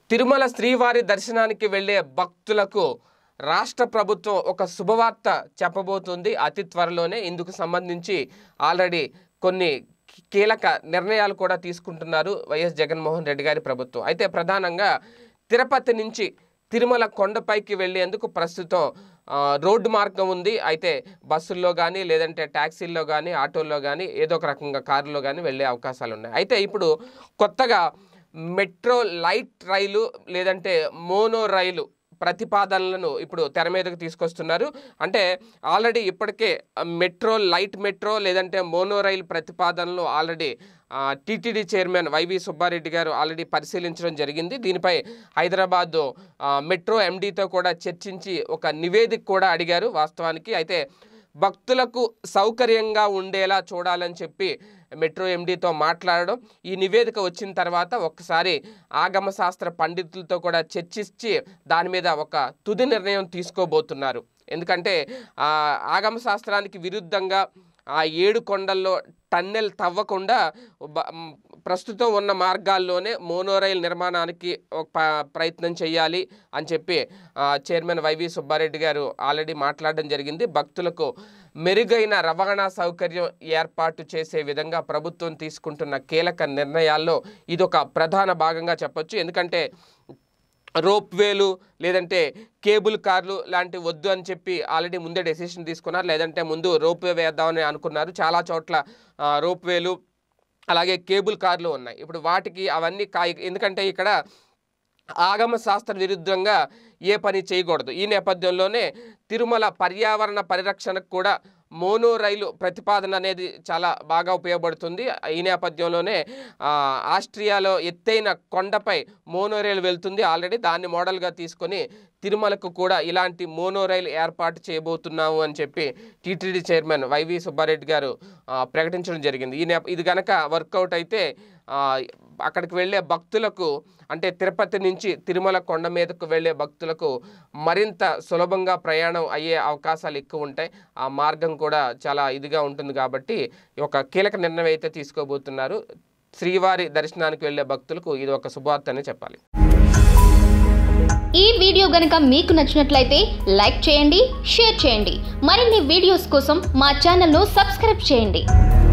తిరుమల శ్రీవారి దర్శనానికి వెళ్ళే భక్తులకు రాష్ట్ర ప్రభుత్వం ఒక శుభవార్త చెప్పబోతుంది అతి త్వరలోనే ఇందుకు సంబంధించి ఆల్రెడీ కొన్ని కీలక నిర్ణయాలు కూడా తీసుకుంటున్నారు వైఎస్ జగన్మోహన్ రెడ్డి గారి ప్రభుత్వం అయితే ప్రధానంగా తిరుపతి నుంచి తిరుమల కొండపైకి వెళ్ళేందుకు ప్రస్తుతం ఆ, రోడ్డు మార్గం ఉంది అయితే బస్సుల్లో కానీ లేదంటే ట్యాక్సీల్లో కానీ ఆటోల్లో కానీ ఏదో ఒక రకంగా కారులో కానీ వెళ్ళే అవకాశాలు ఉన్నాయి అయితే ఇప్పుడు కొత్తగా మెట్రో లైట్ రైలు లేదంటే మోనో రైలు ప్రతిపాదనలను ఇప్పుడు తెర మీదకు తీసుకొస్తున్నారు అంటే ఆల్రెడీ ఇప్పటికే మెట్రో లైట్ మెట్రో లేదంటే మోనో రైల్ ప్రతిపాదనలు already TTD chairman YV Subba Reddy గారు ఆల్రెడీ పరిశీలించడం జరిగింది దీనిపై హైదరాబాద్ ఆ, మెట్రో ఎండీతో కూడా చర్చించి ఒక నివేదిక కూడా అడిగారు వాస్తవానికి అయితే భక్తులకు సౌకర్యంగా ఉండేలా చూడాలని చెప్పి మెట్రో ఎండీతో మాట్లాడడం ఈ నివేదిక వచ్చిన తర్వాత ఒక్కసారి ఆగమ శాస్త్ర పండితులతో కూడా చర్చించి దాని మీద ఒక తుది నిర్ణయం తీసుకోబోతున్నారు ఎందుకంటే ఆ, ఆగమ శాస్త్రానికి విరుద్ధంగా ఆ ఏడు కొండల్లో టన్నెల్ తవ్వకుండా బ- మ్, ప్రస్తుతం ఉన్న మార్గాల్లోనే మోనోరైల్ నిర్మాణానికి ఒక ప- ప్రయత్నం చేయాలి అని చెప్పి ఆ, చైర్మన్ వైవి సుబ్బారెడ్డి గారు ఆల్రెడీ మాట్లాడడం జరిగింది భక్తులకు మెరుగైన రవాణా సౌకర్యం ఏర్పాటు చేసే విధంగా ప్రభుత్వం తీసుకుంటున్న కీలక నిర్ణయాల్లో ఇదొక ప్రధాన భాగంగా చెప్పొచ్చు ఎందుకంటే రోప్ వేలు లేదంటే కేబుల్ కార్లు లాంటివి వద్దు అని చెప్పి ఆల్రెడీ ముందే డెసిషన్ తీసుకున్నారు లేదంటే ముందు రోప్ వే వేద్దామని అనుకున్నారు చాలా చోట్ల ఆ, రోప్ వేలు అలాగే కేబుల్ కార్లు ఉన్నాయి ఇప్పుడు వాటికి అవన్నీ కాయ ఎందుకంటే ఇక్కడ ఆగమ శాస్త్ర విరుద్ధంగా ఏ పని చేయకూడదు ఈ నేపథ్యంలోనే తిరుమల పర్యావరణ పరిరక్షణకు కూడా మోనో రైలు ప్రతిపాదన అనేది చాలా బాగా ఉపయోగపడుతుంది ఈ నేపథ్యంలోనే ఆ, ఆస్ట్రియాలో ఎత్తైన కొండపై మోనో రైలు వెళ్తుంది ఆల్రెడీ దాన్ని మోడల్గా తీసుకొని తిరుమలకు కూడా ఇలాంటి మోనో రైలు ఏర్పాటు చేయబోతున్నాము అని చెప్పి టీటీడీ చైర్మన్ వైవి సుబ్బారెడ్డి గారు ఆ, ప్రకటించడం జరిగింది ఈ నేప ఇది గనక వర్కౌట్ అయితే ఆ, అక్కడికి వెళ్ళే భక్తులకు అంటే తిరుపతి నుంచి తిరుమల కొండ మీదకు వెళ్ళే భక్తులకు మరింత సులభంగా ప్రయాణం అయ్యే అవకాశాలు ఎక్కువ ఉంటాయి ఆ మార్గం కూడా చాలా ఇదిగా ఉంటుంది కాబట్టి ఒక కీలక నిర్ణయం అయితే తీసుకోబోతున్నారు శ్రీవారి దర్శనానికి వెళ్ళే భక్తులకు ఇది ఒక శుభవార్త అని చెప్పాలి ఈ వీడియో గనుక మీకు నచ్చినట్లయితే లైక్ చేయండి షేర్ చేయండి మరిన్ని వీడియోస్ కోసం మా ఛానల్ను సబ్స్క్రైబ్ చేయండి